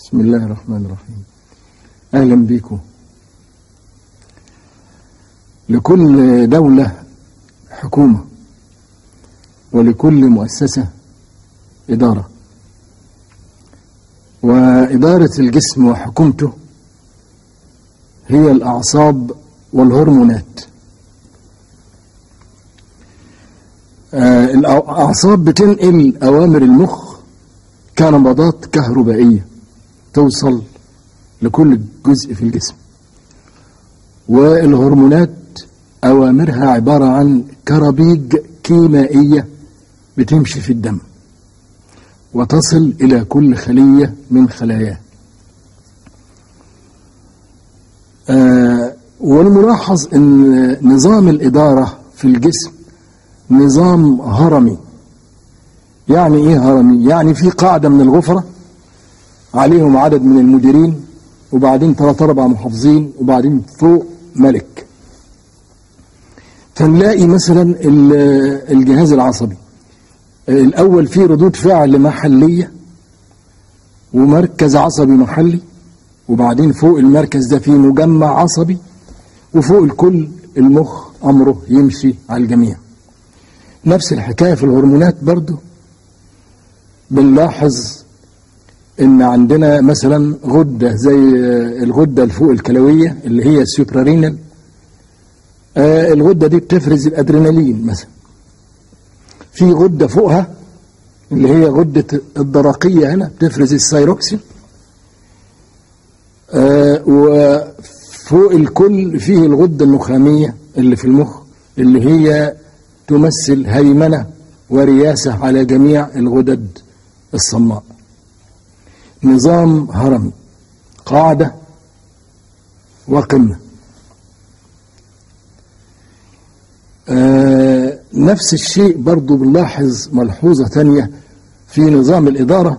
بسم الله الرحمن الرحيم أهلا بكم لكل دولة حكومة ولكل مؤسسة إدارة وإدارة الجسم وحكومته هي الأعصاب والهرمونات آه، الأعصاب بتنقل أوامر المخ كنبضات كهربائية توصل لكل جزء في الجسم والهرمونات أوامرها عبارة عن كرابيج كيميائية بتمشي في الدم وتصل إلى كل خلية من خلاياه آه والملاحظ أن نظام الإدارة في الجسم نظام هرمي يعني إيه هرمي؟ يعني في قاعدة من الغفرة عليهم عدد من المديرين وبعدين ثلاث أربع محافظين وبعدين فوق ملك فنلاقي مثلا الجهاز العصبي الأول فيه ردود فعل محلية ومركز عصبي محلي وبعدين فوق المركز ده فيه مجمع عصبي وفوق الكل المخ أمره يمشي على الجميع نفس الحكاية في الهرمونات برضو بنلاحظ ان عندنا مثلا غده زي الغده الفوق الكلويه اللي هي السوبرارينال آه الغده دي بتفرز الادرينالين مثلا في غده فوقها اللي هي غده الدرقيه هنا بتفرز السيروكسين آه وفوق الكل فيه الغده النخاميه اللي في المخ اللي هي تمثل هيمنه ورياسه على جميع الغدد الصماء نظام هرمي قاعدة وقمة آه نفس الشيء برضو بنلاحظ ملحوظة تانية في نظام الإدارة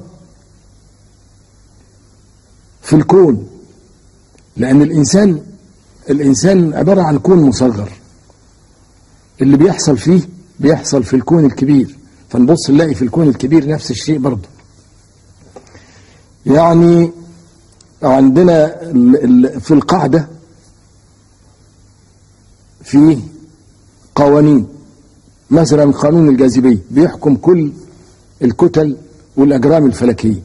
في الكون لأن الإنسان الإنسان عبارة عن كون مصغر اللي بيحصل فيه بيحصل في الكون الكبير فنبص نلاقي في الكون الكبير نفس الشيء برضه يعني عندنا في القاعدة في قوانين مثلا قانون الجاذبية بيحكم كل الكتل والأجرام الفلكية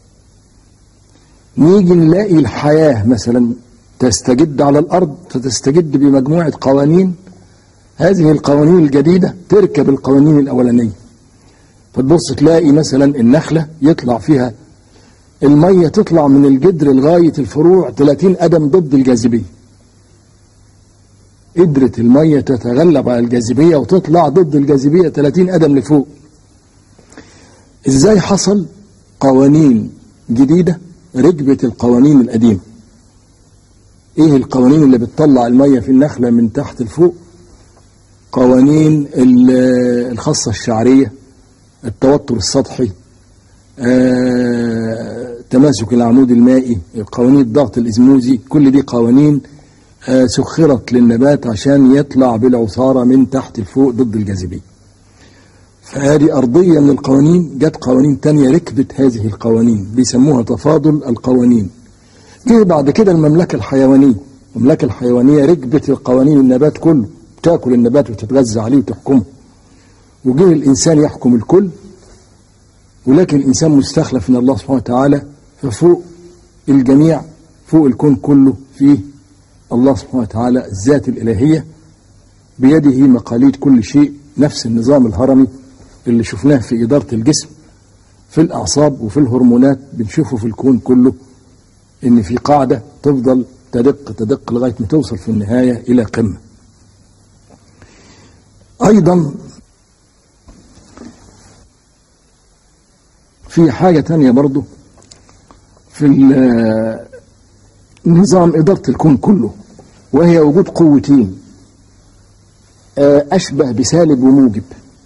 نيجي نلاقي الحياة مثلا تستجد على الأرض فتستجد بمجموعة قوانين هذه القوانين الجديدة تركب القوانين الأولانية فتبص تلاقي مثلا النخلة يطلع فيها المية تطلع من الجدر لغاية الفروع 30 قدم ضد الجاذبية قدرت المية تتغلب على الجاذبية وتطلع ضد الجاذبية 30 قدم لفوق ازاي حصل قوانين جديدة ركبت القوانين القديمة ايه القوانين اللي بتطلع المية في النخلة من تحت لفوق قوانين الخاصة الشعرية التوتر السطحي آه، تماسك العمود المائي قوانين الضغط الإزموزي كل دي قوانين آه، سخرت للنبات عشان يطلع بالعصارة من تحت لفوق ضد الجاذبية فهذه أرضية من القوانين جت قوانين تانية ركبت هذه القوانين بيسموها تفاضل القوانين جه بعد كده المملكة الحيوانية المملكة الحيوانية ركبت القوانين النبات كله تاكل النبات وتتغذى عليه وتحكمه وجه الإنسان يحكم الكل ولكن الإنسان مستخلف من الله سبحانه وتعالى ففوق الجميع فوق الكون كله فيه الله سبحانه وتعالى الذات الإلهية بيده مقاليد كل شيء نفس النظام الهرمي اللي شفناه في إدارة الجسم في الأعصاب وفي الهرمونات بنشوفه في الكون كله إن في قاعدة تفضل تدق تدق لغاية ما توصل في النهاية إلى قمة أيضا في حاجة تانية برضو في نظام إدارة الكون كله وهي وجود قوتين أشبه بسالب وموجب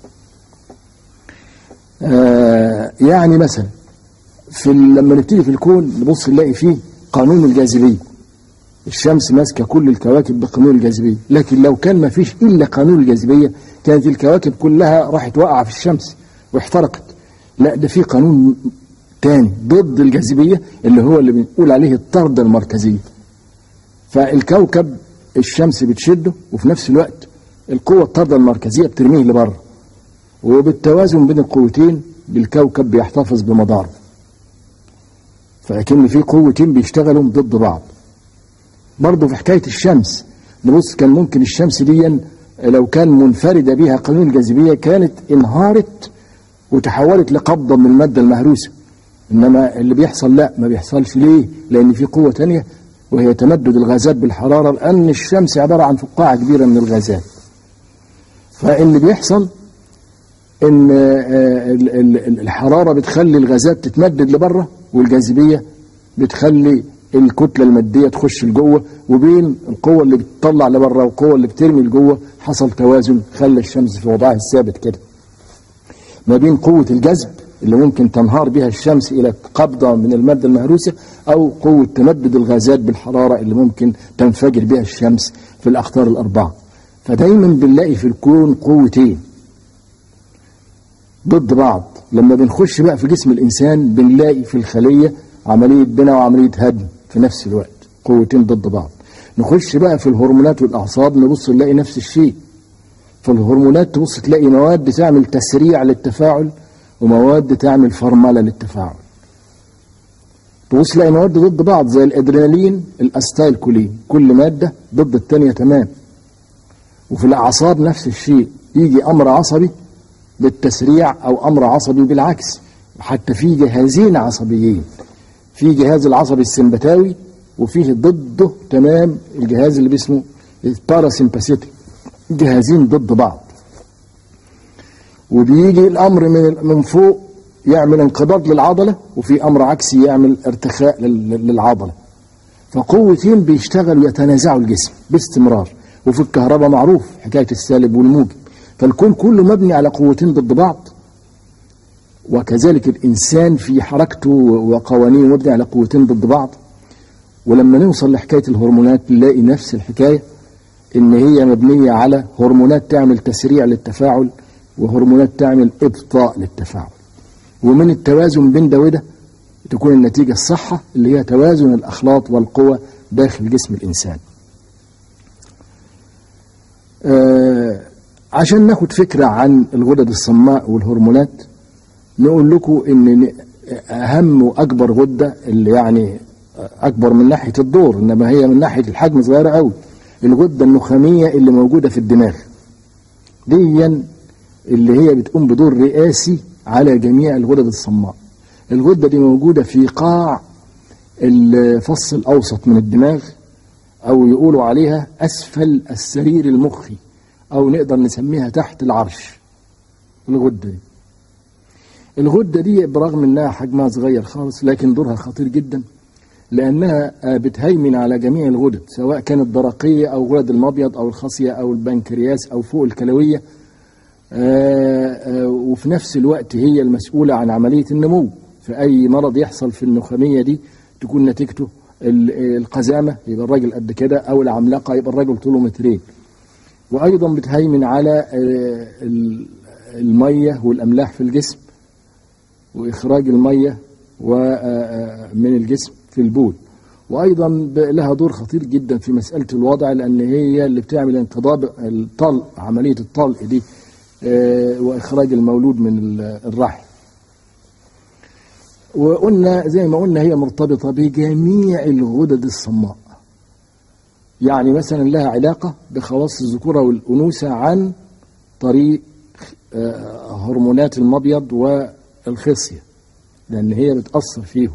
يعني مثلا في لما نبتدي في الكون نبص نلاقي فيه قانون الجاذبية الشمس ماسكة كل الكواكب بقانون الجاذبية لكن لو كان ما فيش إلا قانون الجاذبية كانت الكواكب كلها راحت واقعة في الشمس واحترقت لا ده في قانون تاني ضد الجاذبية اللي هو اللي بنقول عليه الطردة المركزية فالكوكب الشمس بتشده وفي نفس الوقت القوة الطردة المركزية بترميه لبره وبالتوازن بين القوتين الكوكب بيحتفظ بمداره فلكن في قوتين بيشتغلوا ضد بعض برضه في حكاية الشمس نبص كان ممكن الشمس دي لو كان منفردة بها قانون الجاذبية كانت انهارت وتحولت لقبضة من المادة المهروسة إنما اللي بيحصل لا ما بيحصلش ليه لأن في قوة تانية وهي تمدد الغازات بالحرارة لأن الشمس عبارة عن فقاعة كبيرة من الغازات فاللي بيحصل ان الحرارة بتخلي الغازات تتمدد لبره والجاذبية بتخلي الكتلة المادية تخش لجوه وبين القوة اللي بتطلع لبره والقوة اللي بترمي لجوه حصل توازن خلى الشمس في وضعها الثابت كده ما بين قوة الجذب اللي ممكن تنهار بها الشمس إلى قبضة من المادة المهروسة أو قوة تمدد الغازات بالحرارة اللي ممكن تنفجر بها الشمس في الأقطار الأربعة فدايما بنلاقي في الكون قوتين ضد بعض لما بنخش بقى في جسم الإنسان بنلاقي في الخلية عملية بناء وعملية هدم في نفس الوقت قوتين ضد بعض نخش بقى في الهرمونات والأعصاب نبص نلاقي نفس الشيء في الهرمونات تبص تلاقي مواد تعمل تسريع للتفاعل ومواد تعمل فرملة للتفاعل تبص تلاقي مواد ضد بعض زي الادرينالين الاستايل كولين كل مادة ضد التانية تمام وفي الأعصاب نفس الشيء يجي أمر عصبي بالتسريع أو أمر عصبي بالعكس حتى في جهازين عصبيين في جهاز العصبي السمبتاوي وفيه ضده تمام الجهاز اللي باسمه الباراسمباثيتك جهازين ضد بعض وبيجي الأمر من من فوق يعمل انقباض للعضلة وفي أمر عكسي يعمل ارتخاء للعضلة فقوتين بيشتغلوا يتنازعوا الجسم باستمرار وفي الكهرباء معروف حكاية السالب والموجب فالكون كله مبني على قوتين ضد بعض وكذلك الإنسان في حركته وقوانينه مبني على قوتين ضد بعض ولما نوصل لحكاية الهرمونات نلاقي نفس الحكاية إن هي مبنية على هرمونات تعمل تسريع للتفاعل وهرمونات تعمل إبطاء للتفاعل ومن التوازن بين ده وده تكون النتيجة الصحة اللي هي توازن الأخلاط والقوى داخل جسم الإنسان آه عشان ناخد فكرة عن الغدد الصماء والهرمونات نقول لكم ان اهم واكبر غدة اللي يعني اكبر من ناحية الدور انما هي من ناحية الحجم صغيرة قوي الغدة النخامية اللي موجودة في الدماغ دي اللي هي بتقوم بدور رئاسي على جميع الغدد الصماء الغدة دي موجودة في قاع الفص الأوسط من الدماغ أو يقولوا عليها أسفل السرير المخي أو نقدر نسميها تحت العرش الغدة دي الغدة دي برغم أنها حجمها صغير خالص لكن دورها خطير جدا لأنها بتهيمن على جميع الغدد سواء كانت درقية أو غدد المبيض أو الخصية أو البنكرياس أو فوق الكلوية وفي نفس الوقت هي المسؤولة عن عملية النمو فأي مرض يحصل في النخامية دي تكون نتيجته القزامة يبقى الراجل قد كده أو العملاقة يبقى الراجل طوله مترين وأيضا بتهيمن على المية والأملاح في الجسم وإخراج المية من الجسم في البول وأيضا لها دور خطير جدا في مسألة الوضع لأن هي اللي بتعمل انقضاض الطلق عملية الطلق دي وإخراج المولود من الرحم وقلنا زي ما قلنا هي مرتبطة بجميع الغدد الصماء يعني مثلا لها علاقة بخواص الذكورة والأنوثة عن طريق هرمونات المبيض والخصية لأن هي بتأثر فيهم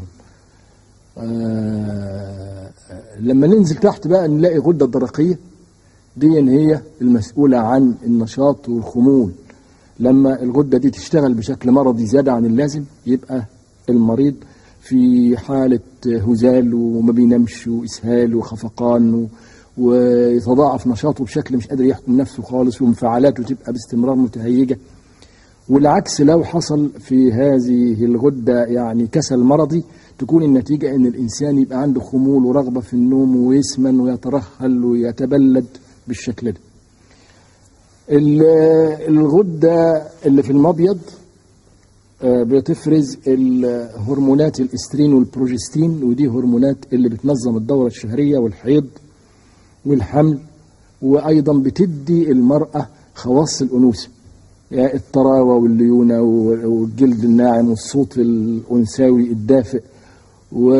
لما ننزل تحت بقى نلاقي غدة الدرقية دي هي المسؤولة عن النشاط والخمول لما الغدة دي تشتغل بشكل مرضي زيادة عن اللازم يبقى المريض في حالة هزال وما بينامش وإسهال وخفقان ويتضاعف نشاطه بشكل مش قادر يحكم نفسه خالص وانفعالاته تبقى باستمرار متهيجة والعكس لو حصل في هذه الغدة يعني كسل مرضي تكون النتيجة ان الانسان يبقى عنده خمول ورغبة في النوم ويسمن ويترهل ويتبلد بالشكل ده الغدة اللي في المبيض آه، بتفرز الهرمونات الاسترين والبروجستين ودي هرمونات اللي بتنظم الدورة الشهرية والحيض والحمل وأيضا بتدي المرأة خواص الأنوثة يعني الطراوة والليونة والجلد الناعم والصوت الأنثوي الدافئ و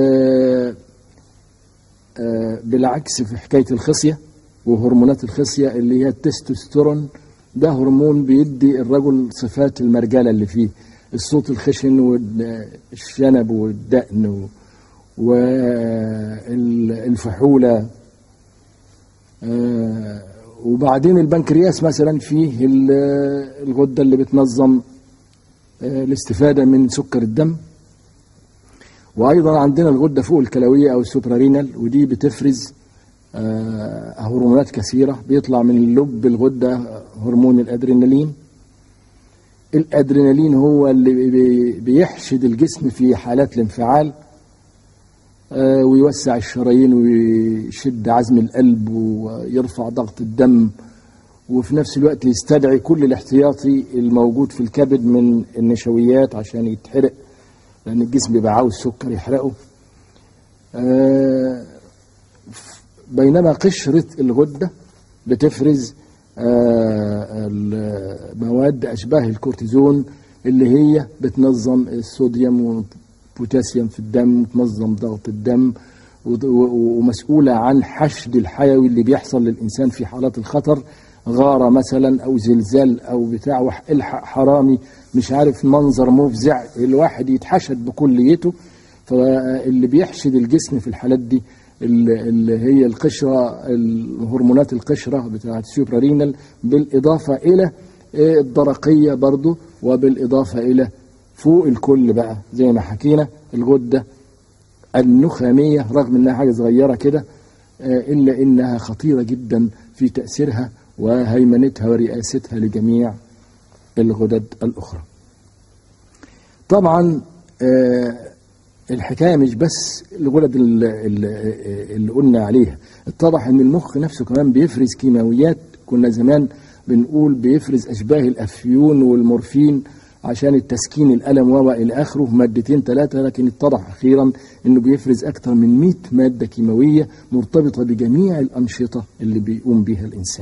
آه، بالعكس في حكاية الخصية وهرمونات الخصية اللي هي التستوستيرون ده هرمون بيدي الرجل صفات المرجلة اللي فيه الصوت الخشن والشنب والدقن والفحولة آه، وبعدين البنكرياس مثلا فيه ال- الغدة اللي بتنظم آه، الاستفادة من سكر الدم وأيضا عندنا الغدة فوق الكلوية أو السوبرارينال ودي بتفرز آه، هرمونات كثيرة بيطلع من لب الغدة هرمون الأدرينالين الأدرينالين هو اللي بي- بيحشد الجسم في حالات الانفعال آه، ويوسع الشرايين ويشد عزم القلب ويرفع ضغط الدم وفي نفس الوقت يستدعي كل الاحتياطي الموجود في الكبد من النشويات عشان يتحرق لأن الجسم بيبقى عاوز سكر يحرقه آه، بينما قشرة الغدة بتفرز آه، المواد أشباه الكورتيزون اللي هي بتنظم الصوديوم والبوتاسيوم في الدم وتنظم ضغط الدم وض- و- ومسؤولة عن حشد الحيوي اللي بيحصل للإنسان في حالات الخطر غارة مثلا أو زلزال أو بتاع وح- الحق حرامي مش عارف منظر مفزع الواحد يتحشد بكليته فاللي بيحشد الجسم في الحالات دي اللي اللي هي القشرة الهرمونات القشرة بتاعت السوبرارينال بالإضافة إلى إيه الدرقية برضو وبالإضافة إلى فوق الكل بقى زي ما حكينا الغدة النخامية رغم إنها حاجة صغيرة كده آه، إلا إنها خطيرة جدا في تأثيرها وهيمنتها ورئاستها لجميع الغدد الأخرى طبعا آه، الحكايه مش بس الغدد ال- ال- اللي قلنا عليها اتضح ان المخ نفسه كمان بيفرز كيماويات كنا زمان بنقول بيفرز اشباه الافيون والمورفين عشان التسكين الالم و الى اخره مادتين ثلاثه لكن اتضح اخيرا انه بيفرز اكثر من 100 ماده كيماويه مرتبطه بجميع الانشطه اللي بيقوم بها الانسان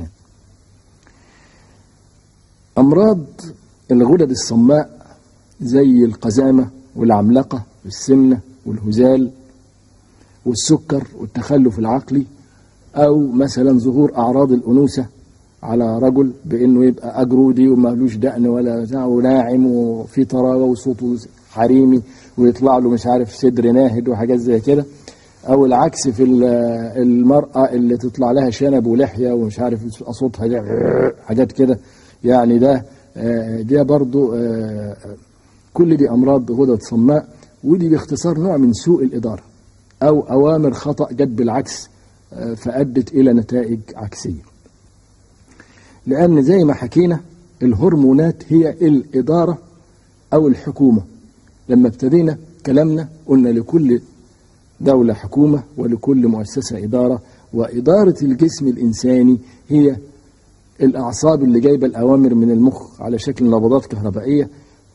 امراض الغدد الصماء زي القزامة والعملقة والسمنة والهزال والسكر والتخلف العقلي أو مثلا ظهور أعراض الأنوثة على رجل بأنه يبقى أجرودي ومالوش دقن ولا بتاع وناعم وفي طراوة وصوته حريمي ويطلع له مش عارف صدر ناهد وحاجات زي كده أو العكس في ال- المرأة اللي تطلع لها شنب ولحية ومش عارف صوتها ده حاجات كده يعني ده آه، ده برضو آه، كل دي أمراض غدد صماء ودي باختصار نوع من سوء الإدارة أو أوامر خطأ جت بالعكس آه، فأدت إلى نتائج عكسية لأن زي ما حكينا الهرمونات هي الإدارة أو الحكومة لما ابتدينا كلامنا قلنا لكل دولة حكومة ولكل مؤسسة إدارة وإدارة الجسم الإنساني هي الأعصاب اللي جايبة الأوامر من المخ على شكل نبضات كهربائية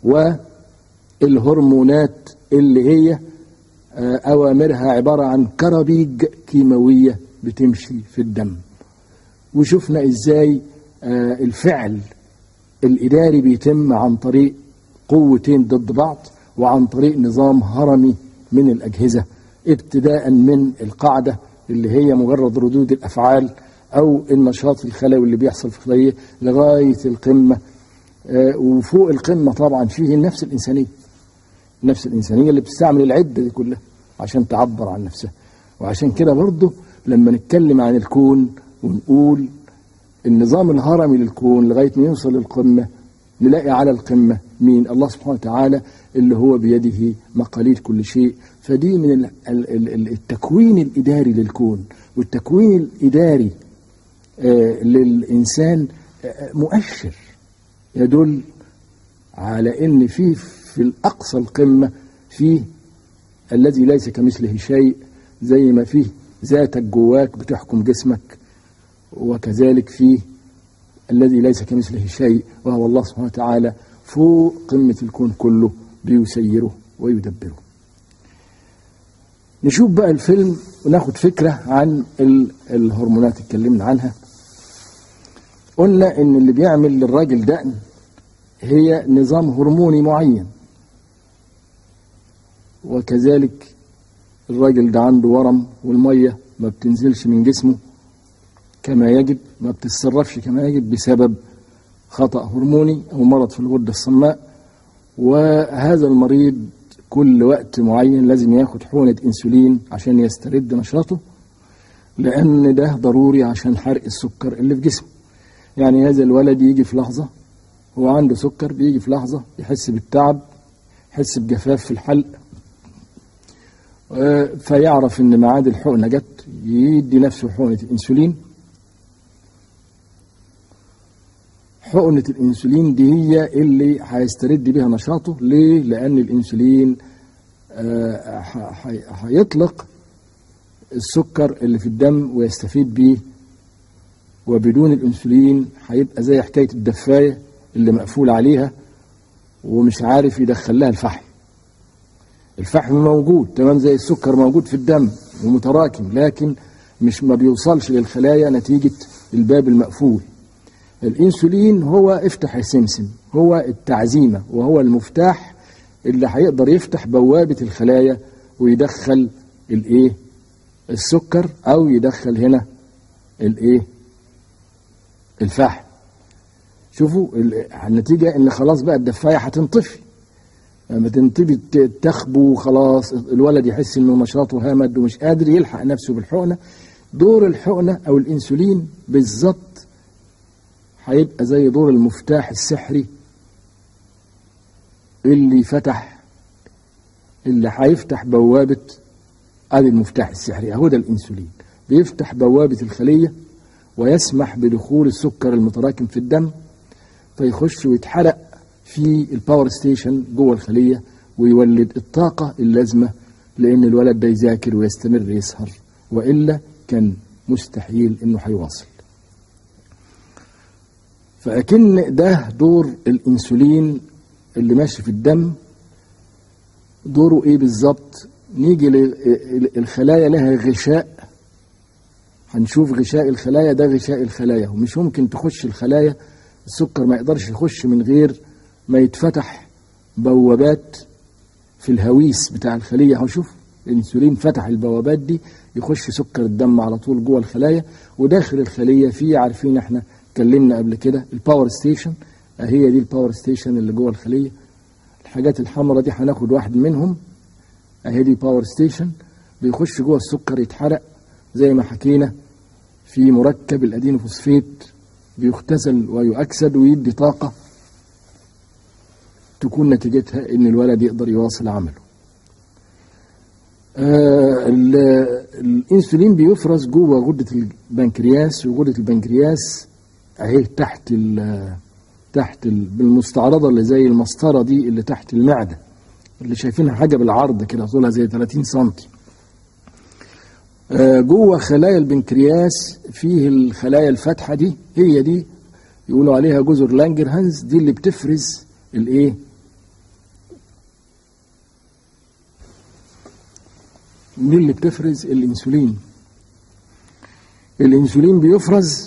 والهرمونات اللي هي آه، أوامرها عبارة عن كرابيج كيماوية بتمشي في الدم وشفنا إزاي آه، الفعل الإداري بيتم عن طريق قوتين ضد بعض وعن طريق نظام هرمي من الأجهزة ابتداء من القاعدة اللي هي مجرد ردود الأفعال أو النشاط الخلوي اللي بيحصل في الخلية لغاية القمة آه، وفوق القمة طبعا فيه النفس الإنسانية النفس الإنسانية اللي بتستعمل العدة دي كلها عشان تعبر عن نفسها وعشان كده برضه لما نتكلم عن الكون ونقول النظام الهرمي للكون لغاية ما يوصل للقمة نلاقي على القمة مين الله سبحانه وتعالى اللي هو بيده مقاليد كل شيء فدي من ال- ال- ال- التكوين الإداري للكون والتكوين الإداري آه، للإنسان آه، مؤشر يدل على ان في في الاقصى القمه فيه الذي ليس كمثله شيء زي ما فيه ذاتك جواك بتحكم جسمك وكذلك فيه الذي ليس كمثله شيء وهو الله سبحانه وتعالى فوق قمة الكون كله بيسيره ويدبره نشوف بقى الفيلم وناخد فكرة عن ال- الهرمونات اتكلمنا عنها قلنا ان اللي بيعمل للراجل دقن هي نظام هرموني معين وكذلك الراجل ده عنده ورم والمية ما بتنزلش من جسمه كما يجب ما بتتصرفش كما يجب بسبب خطأ هرموني أو مرض في الغدة الصماء وهذا المريض كل وقت معين لازم ياخد حقنة انسولين عشان يسترد نشاطه لان ده ضروري عشان حرق السكر اللي في جسمه يعني هذا الولد يجي في لحظة هو عنده سكر بيجي في لحظة يحس بالتعب يحس بجفاف في الحلق آه، فيعرف ان ميعاد الحقنة جت يدي نفسه حقنة الانسولين حقنة الانسولين دي هي اللي هيسترد بيها نشاطه ليه؟ لان الانسولين آه، ح- ح- هيطلق السكر اللي في الدم ويستفيد بيه وبدون الانسولين هيبقى زي حكايه الدفايه اللي مقفول عليها ومش عارف يدخل لها الفحم الفحم موجود تمام زي السكر موجود في الدم ومتراكم لكن مش ما بيوصلش للخلايا نتيجه الباب المقفول الانسولين هو افتح يا سمسم هو التعزيمه وهو المفتاح اللي هيقدر يفتح بوابه الخلايا ويدخل الايه السكر او يدخل هنا الايه الفحم شوفوا ال- النتيجه ان خلاص بقى الدفايه هتنطفي لما تنطفي ت- تخبو خلاص الولد يحس انه نشاطه هامد ومش قادر يلحق نفسه بالحقنه دور الحقنه او الانسولين بالظبط هيبقى زي دور المفتاح السحري اللي فتح اللي هيفتح بوابه ادي المفتاح السحري اهو ده الانسولين بيفتح بوابه الخليه ويسمح بدخول السكر المتراكم في الدم فيخش ويتحرق في الباور ستيشن جوه الخليه ويولد الطاقه اللازمه لان الولد ده يذاكر ويستمر يسهر والا كان مستحيل انه هيواصل فأكن ده دور الانسولين اللي ماشي في الدم دوره ايه بالظبط نيجي للخلايا لها غشاء هنشوف غشاء الخلايا ده غشاء الخلايا ومش ممكن تخش الخلايا السكر ما يقدرش يخش من غير ما يتفتح بوابات في الهويس بتاع الخلية اهو شوف الانسولين فتح البوابات دي يخش سكر الدم على طول جوه الخلايا وداخل الخلية في عارفين احنا اتكلمنا قبل كده الباور ستيشن هي دي الباور ستيشن اللي جوه الخلية الحاجات الحمراء دي هناخد واحد منهم اهي دي باور ستيشن بيخش جوه السكر يتحرق زي ما حكينا في مركب الادينوفوسفيت بيختزل ويؤكسد ويدي طاقة تكون نتيجتها ان الولد يقدر يواصل عمله آه ال- الانسولين بيفرز جوه غدة البنكرياس وغدة البنكرياس اهي تحت ال تحت ال- بالمستعرضة اللي زي المسطرة دي اللي تحت المعدة اللي شايفينها حاجة بالعرض كده طولها زي 30 سنتي آه، جوه خلايا البنكرياس فيه الخلايا الفاتحة دي هي دي يقولوا عليها جزر لانجرهانز دي اللي بتفرز الايه دي اللي بتفرز الانسولين الانسولين بيفرز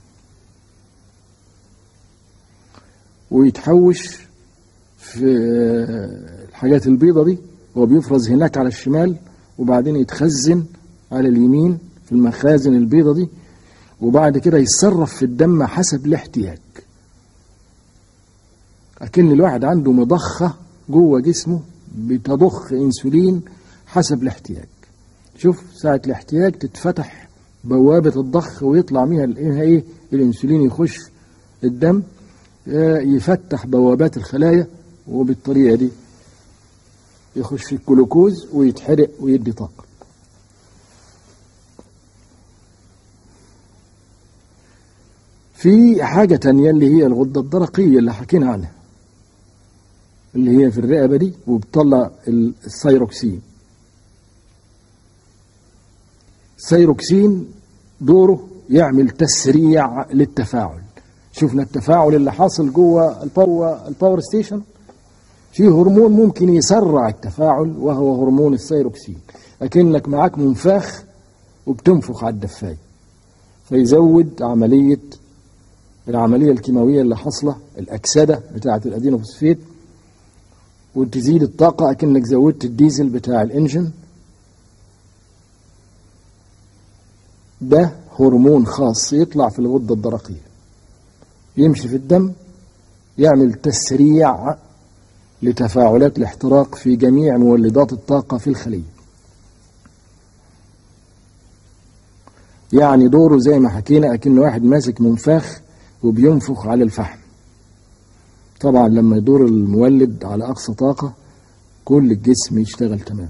ويتحوش في آه، الحاجات البيضة دي هو بيفرز هناك على الشمال وبعدين يتخزن على اليمين في المخازن البيضة دي وبعد كده يتصرف في الدم حسب الاحتياج أكن الواحد عنده مضخة جوه جسمه بتضخ انسولين حسب الاحتياج شوف ساعة الاحتياج تتفتح بوابة الضخ ويطلع منها ال- ايه الانسولين يخش الدم آه، يفتح بوابات الخلايا وبالطريقة دي يخش الجلوكوز ويتحرق ويدي طاقة في حاجة تانية اللي هي الغدة الدرقية اللي حكينا عنها اللي هي في الرقبة دي وبتطلع ال- السيروكسين السيروكسين دوره يعمل تسريع للتفاعل شفنا التفاعل اللي حاصل جوه الباور, الباور ستيشن في هرمون ممكن يسرع التفاعل وهو هرمون الثيروكسين أكنك معاك منفاخ وبتنفخ على الدفاية فيزود عملية العملية الكيماوية اللي حاصلة الأكسدة بتاعة الأدينوفوسفيت وتزيد الطاقة أكنك زودت الديزل بتاع الإنجن ده هرمون خاص يطلع في الغدة الدرقية يمشي في الدم يعمل تسريع لتفاعلات الاحتراق في جميع مولدات الطاقة في الخلية يعني دوره زي ما حكينا أكن واحد ماسك منفاخ وبينفخ على الفحم طبعا لما يدور المولد على أقصى طاقة كل الجسم يشتغل تمام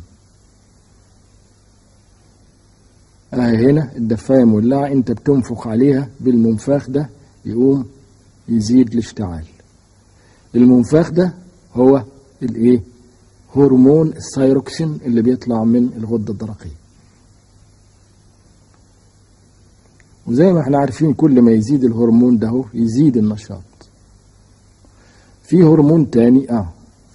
آه هنا الدفاية مولعة انت بتنفخ عليها بالمنفاخ ده يقوم يزيد الاشتعال المنفاخ ده هو الايه هرمون الثايروكسين اللي بيطلع من الغدة الدرقية وزي ما احنا عارفين كل ما يزيد الهرمون ده هو يزيد النشاط في هرمون تاني اه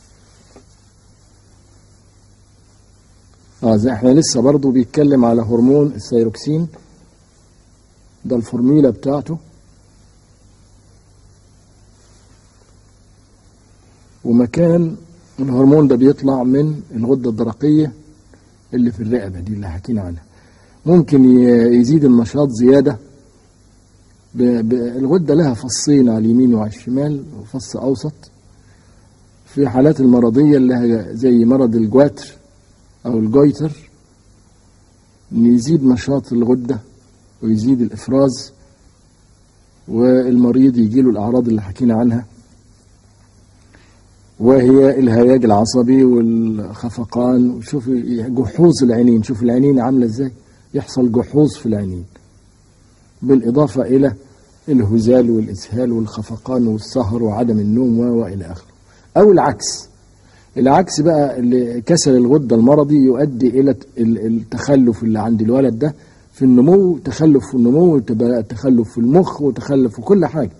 اه زي احنا لسه برضو بيتكلم على هرمون الثيروكسين ده الفورميلا بتاعته ومكان الهرمون ده بيطلع من الغدة الدرقية اللي في الرقبة دي اللي حكينا عنها ممكن يزيد النشاط زيادة ب... ب... الغدة لها فصين على اليمين وعلى الشمال وفص أوسط في حالات المرضية اللي هي زي مرض الجواتر أو الجويتر يزيد نشاط الغدة ويزيد الإفراز والمريض يجيله الأعراض اللي حكينا عنها وهي الهياج العصبي والخفقان وشوف جحوظ العينين شوف العينين عاملة ازاي يحصل جحوظ في العينين بالإضافة إلى الهزال والإسهال والخفقان والسهر وعدم النوم وإلى آخره أو العكس العكس بقى اللي كسل الغدة المرضي يؤدي إلى التخلف اللي عند الولد ده في النمو تخلف في النمو تخلف في المخ وتخلف في كل حاجة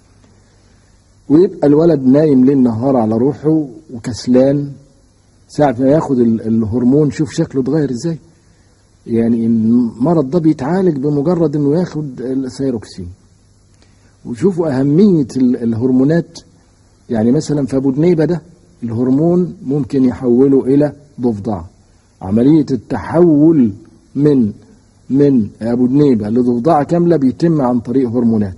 ويبقى الولد نايم ليل نهار على روحه وكسلان ساعة ما ياخد الهرمون شوف شكله اتغير ازاي يعني المرض ده بيتعالج بمجرد انه ياخد الثيروكسين وشوفوا أهمية الهرمونات يعني مثلا في أبو دنيبة ده الهرمون ممكن يحوله إلى ضفدع عملية التحول من من أبو دنيبة لضفدعة كاملة بيتم عن طريق هرمونات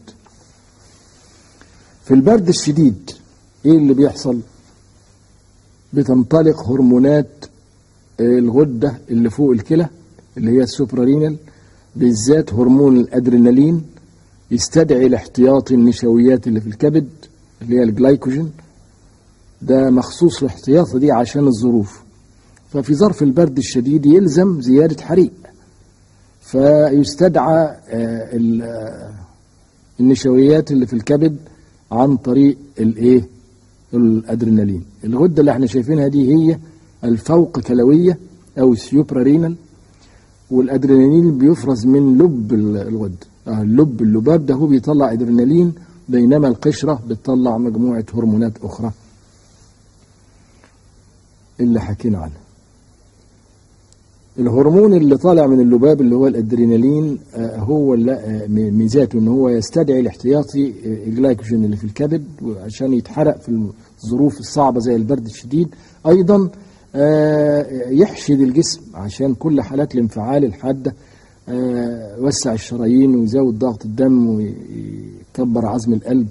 في البرد الشديد ايه اللي بيحصل بتنطلق هرمونات الغدة اللي فوق الكلى اللي هي السوبرارينال بالذات هرمون الادرينالين يستدعي الاحتياطي النشويات اللي في الكبد اللي هي الجلايكوجين ده مخصوص الاحتياط دي عشان الظروف ففي ظرف البرد الشديد يلزم زيادة حريق فيستدعى النشويات اللي في الكبد عن طريق الايه الادرينالين الغده اللي احنا شايفينها دي هي الفوق كلويه او السيوبرارينال والادرينالين بيفرز من لب الغده آه اللب اللباب ده هو بيطلع ادرينالين بينما القشره بتطلع مجموعه هرمونات اخرى اللي حكينا عنها الهرمون اللي طالع من اللباب اللي هو الادرينالين آه هو آه ميزاته ان هو يستدعي الاحتياطي الجلايكوجين اللي في الكبد عشان يتحرق في الظروف الصعبه زي البرد الشديد ايضا آه يحشد الجسم عشان كل حالات الانفعال الحاده يوسع الشرايين ويزود ضغط الدم ويكبر عزم القلب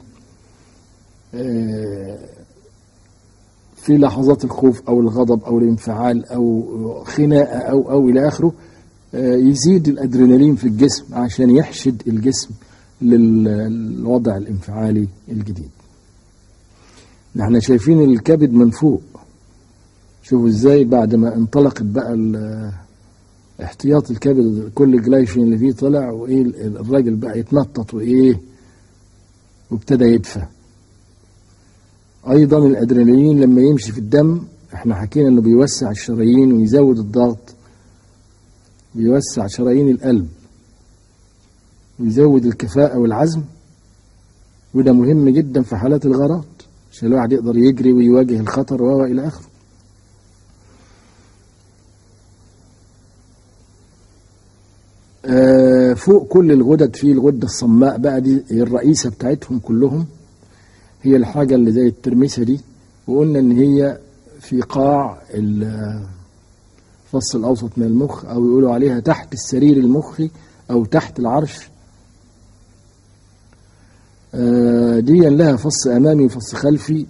في لحظات الخوف او الغضب او الانفعال او خناقه او او الى اخره يزيد الادرينالين في الجسم عشان يحشد الجسم للوضع الانفعالي الجديد احنا شايفين الكبد من فوق شوفوا ازاي بعد ما انطلقت بقى احتياط الكبد كل الجلايشين اللي فيه طلع وايه الراجل بقى يتنطط وايه وابتدى يدفى ايضا الادرينالين لما يمشي في الدم احنا حكينا انه بيوسع الشرايين ويزود الضغط بيوسع شرايين القلب ويزود الكفاءة والعزم وده مهم جدا في حالات الغارات عشان الواحد يقدر يجري ويواجه الخطر وهو إلى آخره آه، فوق كل الغدد في الغدة الصماء بقى دي الرئيسة بتاعتهم كلهم هي الحاجة اللي زي الترميسة دي وقلنا إن هي في قاع الفص الأوسط من المخ أو يقولوا عليها تحت السرير المخي أو تحت العرش آه، دي لها فص أمامي وفص خلفي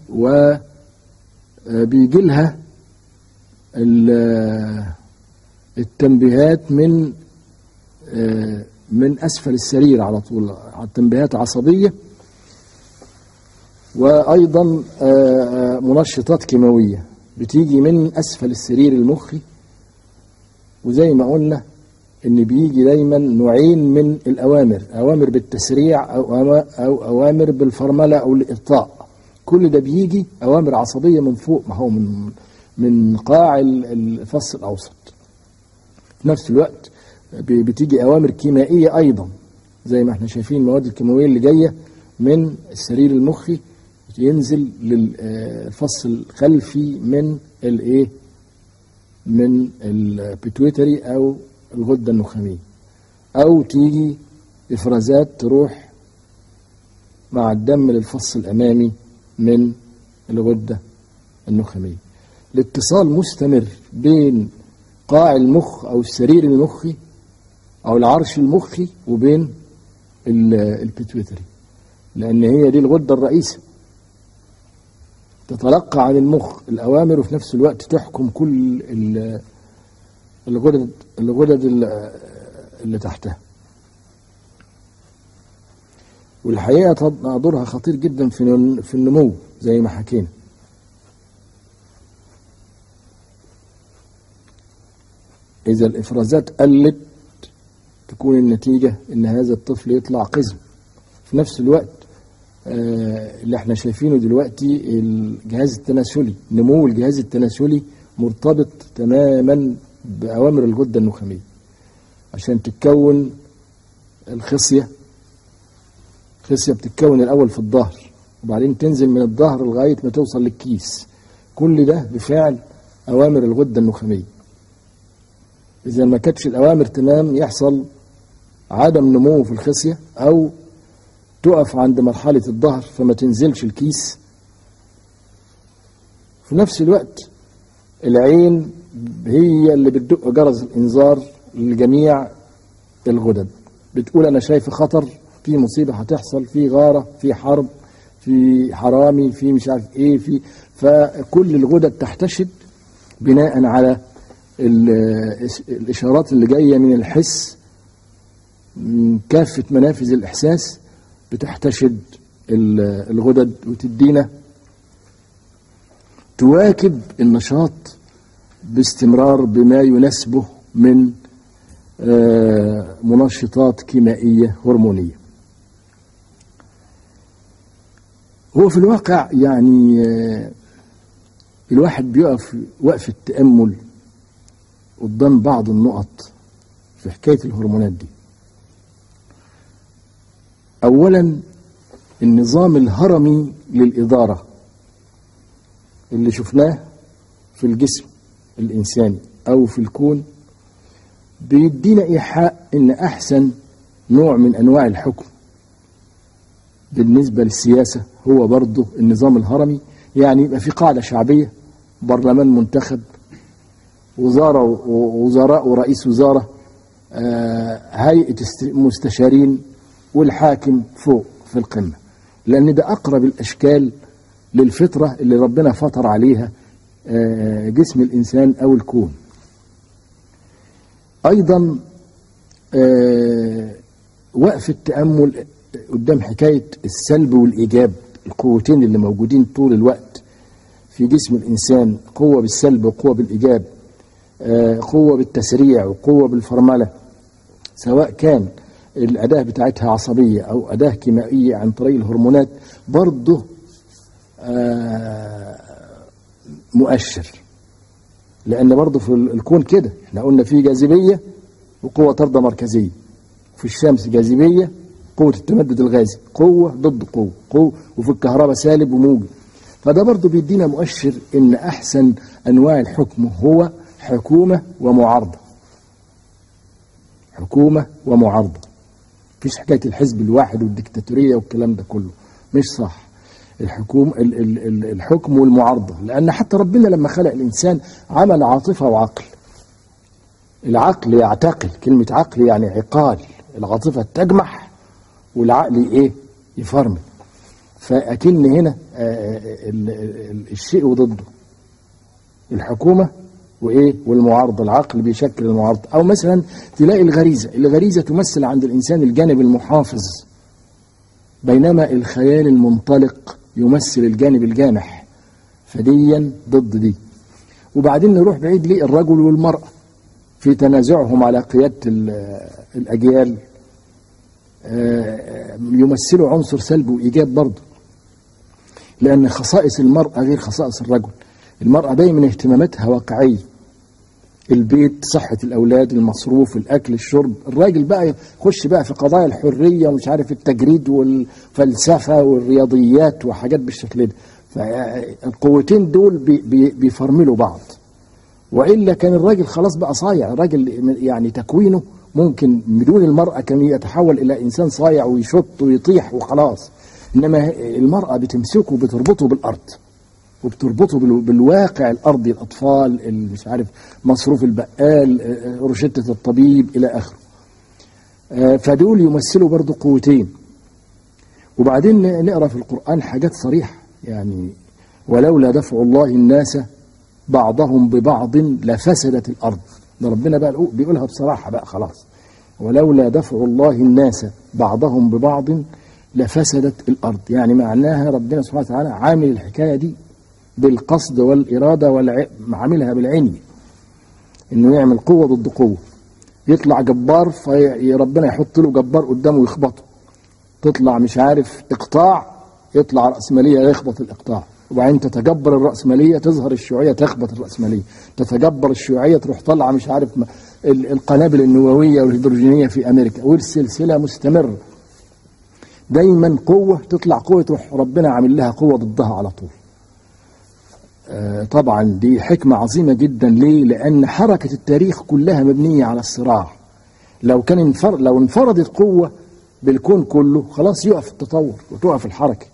وبيجي لها ال- التنبيهات من آه، من أسفل السرير على طول تنبيهات عصبية وأيضا آه، آه، منشطات كيماوية بتيجي من أسفل السرير المخي وزي ما قلنا إن بيجي دايما نوعين من الأوامر أوامر بالتسريع أو أما- أو أوامر بالفرملة أو الإبطاء كل ده بيجي أوامر عصبية من فوق ما هو من من قاع ال- الفص الأوسط في نفس الوقت ب- بتيجي أوامر كيميائية أيضا زي ما احنا شايفين المواد الكيماوية اللي جاية من السرير المخي ينزل للفص الخلفي من الايه من البيتويتري او الغده النخاميه او تيجي افرازات تروح مع الدم للفص الامامي من الغده النخاميه الاتصال مستمر بين قاع المخ او السرير المخي او العرش المخي وبين ال- البيتويتري لان هي دي الغده الرئيسه تتلقى عن المخ الأوامر وفي نفس الوقت تحكم كل ال- الغدد الغدد ال- اللي تحتها والحقيقة طب- دورها خطير جدا في الن- في النمو زي ما حكينا إذا الإفرازات قلت تكون النتيجة إن هذا الطفل يطلع قزم في نفس الوقت آه، اللي احنا شايفينه دلوقتي الجهاز التناسلي نمو الجهاز التناسلي مرتبط تماما بأوامر الغدة النخامية عشان تتكون الخصية الخصية بتتكون الأول في الظهر وبعدين تنزل من الظهر لغاية ما توصل للكيس كل ده بفعل أوامر الغدة النخامية إذا ما كانتش الأوامر تمام يحصل عدم نمو في الخصية أو تقف عند مرحلة الظهر فما تنزلش الكيس في نفس الوقت العين هي اللي بتدق جرس الإنذار لجميع الغدد بتقول أنا شايف خطر في مصيبة هتحصل في غارة في حرب في حرامي في مش عارف ايه في فكل الغدد تحتشد بناء على ال- الإشارات اللي جاية من الحس من كافة منافذ الإحساس بتحتشد ال- الغدد وتدينا تواكب النشاط باستمرار بما يناسبه من آه، منشطات كيميائية هرمونية هو في الواقع يعني آه، الواحد بيقف وقف التأمل قدام بعض النقط في حكاية الهرمونات دي أولا النظام الهرمي للإدارة اللي شفناه في الجسم الإنساني أو في الكون بيدينا إيحاء إن أحسن نوع من أنواع الحكم بالنسبة للسياسة هو برضه النظام الهرمي يعني يبقى في قاعدة شعبية برلمان منتخب وزارة ووزراء ورئيس وزارة آه، هيئة است- مستشارين والحاكم فوق في القمة لأن ده أقرب الأشكال للفطرة اللي ربنا فطر عليها آه، جسم الإنسان أو الكون أيضا آه، وقف التأمل قدام حكاية السلب والإيجاب القوتين اللي موجودين طول الوقت في جسم الإنسان قوة بالسلب وقوة بالإيجاب آه، قوة بالتسريع وقوة بالفرملة سواء كان الأداة بتاعتها عصبية أو أداة كيميائية عن طريق الهرمونات برضه آه، مؤشر لأن برضه في الكون كده احنا قلنا في جاذبية وقوة طاردة مركزية في الشمس جاذبية قوة التمدد الغازي قوة ضد قوة قوة وفي الكهرباء سالب وموجب فده برضه بيدينا مؤشر ان احسن انواع الحكم هو حكومة ومعارضة حكومة ومعارضة مفيش حكاية الحزب الواحد والديكتاتورية والكلام ده كله مش صح الحكوم ال- ال- ال- الحكم والمعارضة لأن حتى ربنا لما خلق الإنسان عمل عاطفة وعقل العقل يعتقل كلمة عقل يعني عقال العاطفة تجمح والعقل إيه يفرمل فأكن هنا آه، ال- ال- الشيء وضده الحكومة وإيه والمعارضة العقل بيشكل المعارضة أو مثلا تلاقي الغريزة الغريزة تمثل عند الإنسان الجانب المحافظ بينما الخيال المنطلق يمثل الجانب الجامح فديا ضد دي وبعدين نروح بعيد ليه الرجل والمرأة في تنازعهم على قيادة ال- الأجيال آه، يمثلوا عنصر سلبي وإيجاب برضه لأن خصائص المرأة غير خصائص الرجل المرأة دايما اهتماماتها واقعية البيت صحة الأولاد المصروف الأكل الشرب الراجل بقى يخش بقى في قضايا الحرية ومش عارف التجريد والفلسفة والرياضيات وحاجات بالشكل ده فالقوتين دول بي بي بيفرملوا بعض وإلا كان الراجل خلاص بقى صايع الراجل يعني تكوينه ممكن بدون المرأة كان يتحول إلى إنسان صايع ويشط ويطيح وخلاص إنما المرأة بتمسكه بتربطه بالأرض وبتربطه بال- بالواقع الارضي الاطفال ال- مش عارف مصروف البقال آه، روشته الطبيب الى اخره آه، فدول يمثلوا برضو قوتين وبعدين ن- نقرا في القران حاجات صريحه يعني ولولا دفع الله الناس بعضهم ببعض لفسدت الارض ده ربنا بقى الأو- بيقولها بصراحه بقى خلاص ولولا دفع الله الناس بعضهم ببعض لفسدت الارض يعني معناها ربنا سبحانه وتعالى عامل الحكايه دي بالقصد والإرادة وعاملها بالعين إنه يعمل قوة ضد قوة يطلع جبار فربنا يحط له جبار قدامه يخبطه تطلع مش عارف إقطاع يطلع رأسمالية يخبط الإقطاع وبعدين تتجبر الرأسمالية تظهر الشيوعية تخبط الرأسمالية تتجبر الشيوعية تروح طالعة مش عارف م- ال- القنابل النووية والهيدروجينية في أمريكا والسلسلة مستمرة دايما قوة تطلع قوة تروح ربنا عامل لها قوة ضدها على طول آه، طبعا دي حكمة عظيمة جدا ليه؟ لأن حركة التاريخ كلها مبنية على الصراع لو كان انفر... لو انفردت قوة بالكون كله خلاص يقف التطور وتقف الحركة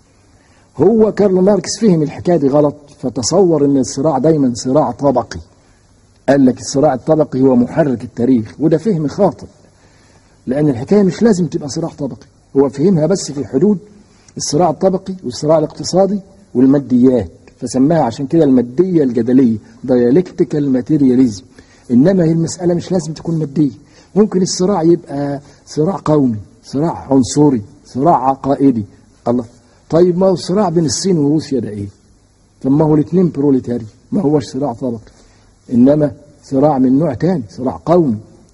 هو كارل ماركس فهم الحكاية دي غلط فتصور ان الصراع دايما صراع طبقي قال لك الصراع الطبقي هو محرك التاريخ وده فهم خاطئ لأن الحكاية مش لازم تبقى صراع طبقي هو فهمها بس في حدود الصراع الطبقي والصراع الاقتصادي والماديات فسماها عشان كده المادية الجدلية dialectical materialism إنما هي المسألة مش لازم تكون مادية ممكن الصراع يبقى صراع قومي صراع عنصري صراع عقائدي الله طيب ما هو الصراع بين الصين وروسيا ده ايه طب ما هو الاثنين بروليتاري ما هوش صراع طبقي انما صراع من نوع تاني صراع قومي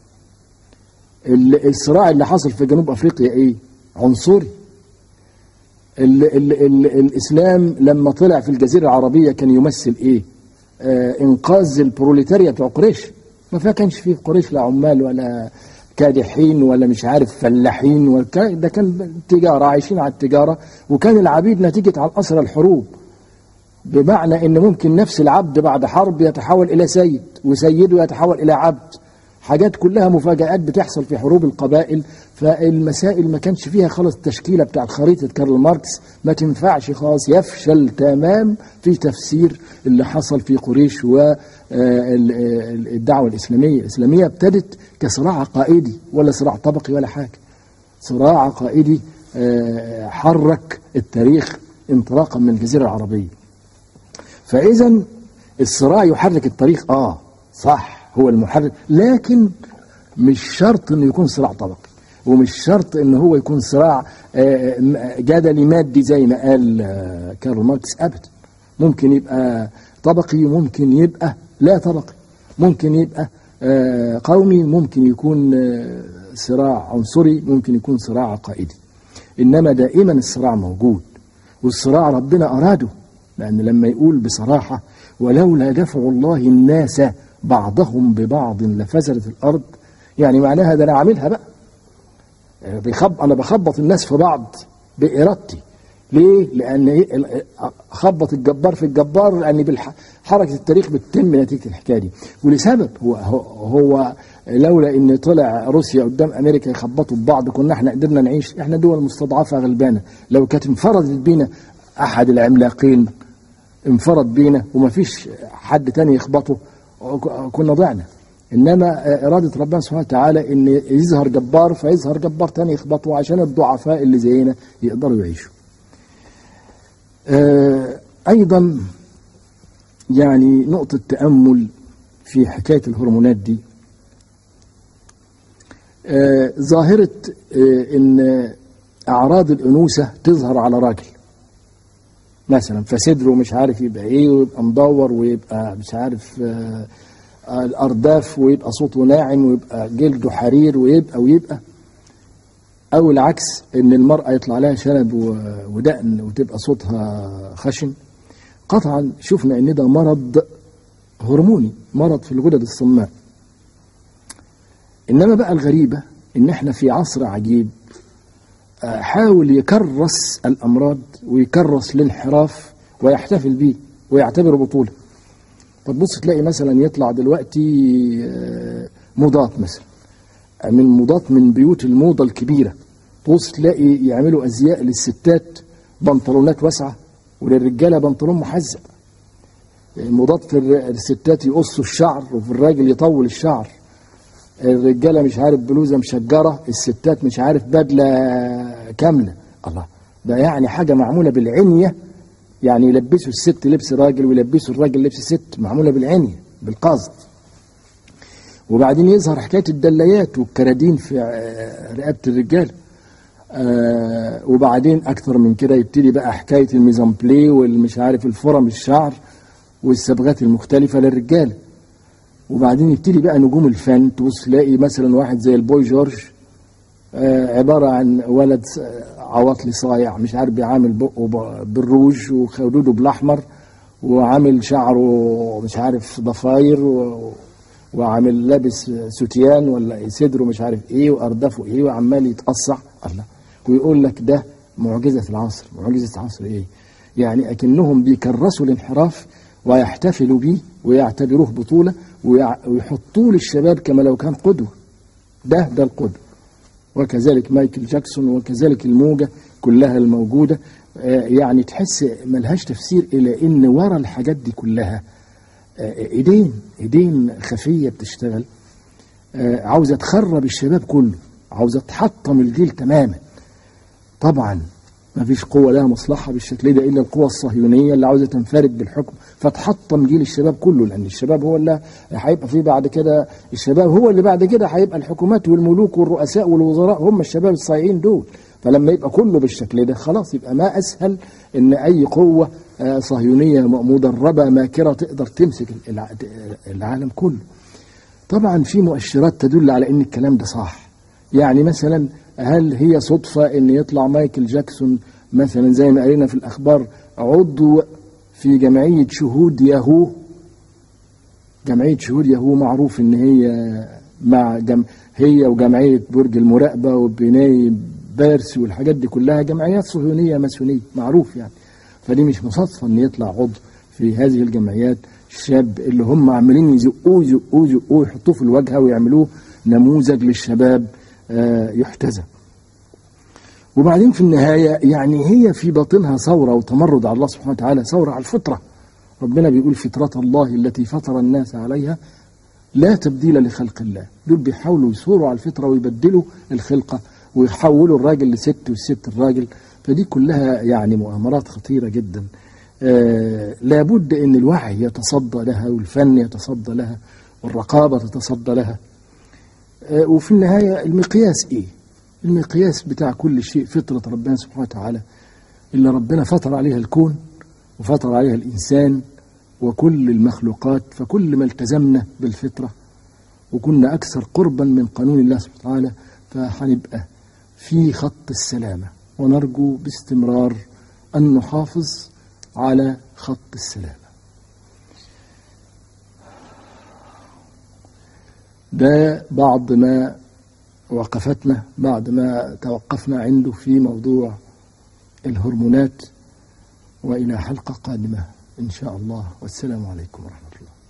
ال- الصراع اللي حصل في جنوب افريقيا ايه عنصري ال ال ال الاسلام لما طلع في الجزيره العربيه كان يمثل ايه آه انقاذ البروليتاريا بتوع قريش ما فيها كانش فيه في قريش لا عمال ولا كادحين ولا مش عارف فلاحين والك- ده كان تجاره عايشين على التجاره وكان العبيد نتيجه على الاسرى الحروب بمعنى ان ممكن نفس العبد بعد حرب يتحول الى سيد وسيده يتحول الى عبد حاجات كلها مفاجآت بتحصل في حروب القبائل فالمسائل ما كانش فيها خالص التشكيلة بتاع خريطة كارل ماركس ما تنفعش خالص يفشل تمام في تفسير اللي حصل في قريش والدعوة الإسلامية الإسلامية ابتدت كصراع عقائدي ولا صراع طبقي ولا حاجة صراع عقائدي آه، حرك التاريخ انطلاقا من الجزيرة العربية فإذا الصراع يحرك التاريخ آه صح هو المحرك لكن مش شرط انه يكون صراع طبقي ومش شرط ان هو يكون صراع آه، م- جدلي مادي زي ما قال آه، كارل ماركس ابدا ممكن يبقى طبقي ممكن يبقى لا طبقي ممكن يبقى آه، قومي ممكن يكون آه، صراع عنصري ممكن يكون صراع عقائدي انما دائما الصراع موجود والصراع ربنا اراده لان لما يقول بصراحه ولولا دفع الله الناس بعضهم ببعض لفسدت الارض يعني معناها ده انا عاملها بقى آه، بيخب انا بخبط الناس في بعض بارادتي ليه؟ لان إيه؟ ال- اخبط الجبار في الجبار لان بالحركه التاريخ بتتم نتيجه الحكايه دي ولسبب هو هو, هو لولا ان طلع روسيا قدام امريكا يخبطوا ببعض كنا احنا قدرنا نعيش احنا دول مستضعفه غلبانه لو كانت انفردت بينا احد العملاقين انفرد بينا ومفيش حد تاني يخبطه كنا ضعنا انما اراده ربنا سبحانه وتعالى ان يظهر جبار فيظهر جبار تاني يخبطه عشان الضعفاء اللي زينا يقدروا يعيشوا آه، ايضا يعني نقطه تامل في حكايه الهرمونات دي آه، ظاهره آه، ان اعراض الانوثه تظهر على راجل مثلا فصدره مش عارف يبقى ايه ويبقى مدور ويبقى مش عارف آه، آه، الارداف ويبقى صوته ناعم ويبقى جلده حرير ويبقى ويبقى او العكس ان المراه يطلع لها شنب و- ودقن وتبقى صوتها خشن قطعا شفنا ان ده مرض هرموني مرض في الغدد الصماء انما بقى الغريبه ان احنا في عصر عجيب آه، حاول يكرس الامراض ويكرس الانحراف ويحتفل بيه ويعتبره بطوله فتبص تلاقي مثلا يطلع دلوقتي آه، موضات مثلا من موضات من بيوت الموضة الكبيرة تبص تلاقي يعملوا أزياء للستات بنطلونات واسعة وللرجالة بنطلون محزق الموضات في الر- الستات يقصوا الشعر وفي الراجل يطول الشعر الرجالة مش عارف بلوزة مشجرة الستات مش عارف بدلة كاملة الله ده يعني حاجة معمولة بالعنية يعني يلبسوا الست لبس راجل ويلبسوا الراجل لبس ست معمولة بالعنية بالقصد وبعدين يظهر حكايه الدليات والكرادين في آه، رقبه الرجال آه وبعدين اكثر من كده يبتدي بقى حكايه الميزامبلي والمش عارف الفرم الشعر والصبغات المختلفه للرجال وبعدين يبتدي بقى نجوم الفن تبص تلاقي مثلا واحد زي البوي جورج آه عباره عن ولد آه، عواطلي صايع مش عارف بيعامل بقه ب- بالروج وخدوده بالاحمر وعامل شعره مش عارف ضفاير و... وعامل لابس ستيان ولا صدره مش عارف ايه واردافه ايه وعمال يتقصع الله ويقول لك ده معجزه العصر معجزه العصر ايه يعني اكنهم بيكرسوا الانحراف ويحتفلوا بيه ويعتبروه بطوله ويع- ويحطوه للشباب كما لو كان قدوه ده ده القدوه وكذلك مايكل جاكسون وكذلك الموجة كلها الموجودة آه، يعني تحس ملهاش تفسير إلى إن ورا الحاجات دي كلها آه، إيدين إيدين خفية بتشتغل آه، عاوزة تخرب الشباب كله عاوزة تحطم الجيل تماما طبعا ما فيش قوة لها مصلحة بالشكل ده إلا القوة الصهيونية اللي عاوزة تنفرد بالحكم فتحطم جيل الشباب كله لأن الشباب هو اللي هيبقى فيه بعد كده الشباب هو اللي بعد كده هيبقى الحكومات والملوك والرؤساء والوزراء هم الشباب الصايعين دول فلما يبقى كله بالشكل ده خلاص يبقى ما أسهل إن أي قوة آه، صهيونية مدربة ماكرة تقدر تمسك الع- العالم كله طبعا في مؤشرات تدل على ان الكلام ده صح يعني مثلا هل هي صدفة ان يطلع مايكل جاكسون مثلا زي ما قرينا في الاخبار عضو في جمعية شهود ياهو جمعية شهود ياهو معروف ان هي مع جم... هي وجمعية برج المراقبة وبناي بارس والحاجات دي كلها جمعيات صهيونية ماسونية معروف يعني فدي مش مصادفة ان يطلع عضو في هذه الجمعيات الشاب اللي هم عاملين يزقوه يزقوه يزقوه يحطوه في الواجهة ويعملوه نموذج للشباب آه، يحتذى وبعدين في النهاية يعني هي في باطنها ثورة وتمرد على الله سبحانه وتعالى ثورة على الفطرة ربنا بيقول فطرة الله التي فطر الناس عليها لا تبديل لخلق الله دول بيحاولوا يثوروا على الفطرة ويبدلوا الخلقة ويحولوا الراجل لست والست الراجل فدي كلها يعني مؤامرات خطيرة جدا آه لابد ان الوعي يتصدى لها والفن يتصدى لها والرقابة تتصدى لها آه وفي النهاية المقياس ايه المقياس بتاع كل شيء فطرة ربنا سبحانه وتعالى اللي ربنا فطر عليها الكون وفطر عليها الإنسان وكل المخلوقات فكل ما التزمنا بالفطرة وكنا أكثر قربا من قانون الله سبحانه وتعالى فهنبقى في خط السلامة ونرجو باستمرار أن نحافظ على خط السلامة ده بعض ما وقفتنا بعد ما توقفنا عنده في موضوع الهرمونات وإلى حلقة قادمة إن شاء الله والسلام عليكم ورحمة الله